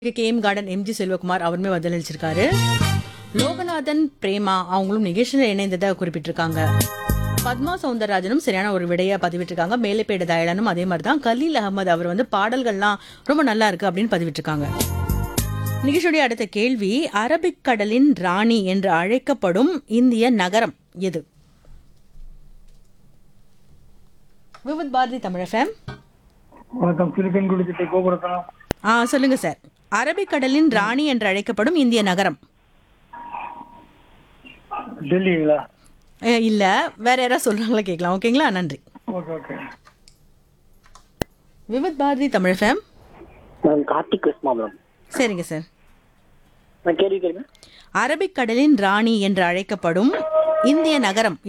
KM garden MG Selvakumar அவருமே பதிலளிச்சிருக்காரு லோகநாதன் பிரேமா அவங்களும் நிகழ்ச்சியில் இணைந்ததை குறிப்பிட்டிருக்காங்க பத்மா சவுந்தரராஜனும் சரியான ஒரு விடையை பதிவிட்டிருக்காங்க மேலைப்பேடு தயலனும் அதே மாதிரி தான் கலீல் அகமது அவர் வந்து பாடல்கள்லாம் ரொம்ப நல்லா இருக்கு அப்படின்னு பதிவிட்டிருக்காங்க நிகழ்ச்சியுடைய அடுத்த கேள்வி அரபிக் கடலின் ராணி என்று அழைக்கப்படும் இந்திய நகரம் எது விவித் பாரதி தமிழ் எஃப்எம் வணக்கம் சிறுக்கன்குடி திட்டை கோபுரத்தனம் ஆ சொல்லுங்க சார் அரபிக்கடலின் ராணி என்று அழைக்கப்படும் இந்திய நகரம் டெல்லிங்களா அ, இல்ல வேற யாராவது சொல்றாங்களா கேட்கலாம் ஓகேங்களா நன்றி okay okay Vividh Bharati Tamil fame ma'am Karthik Krishna ma'am சரிங்க சார் நான் கேள்வி கேளுங்க அரபிக்கடலின் ராணி என்று அழைக்கப்படும் இந்திய நகரம்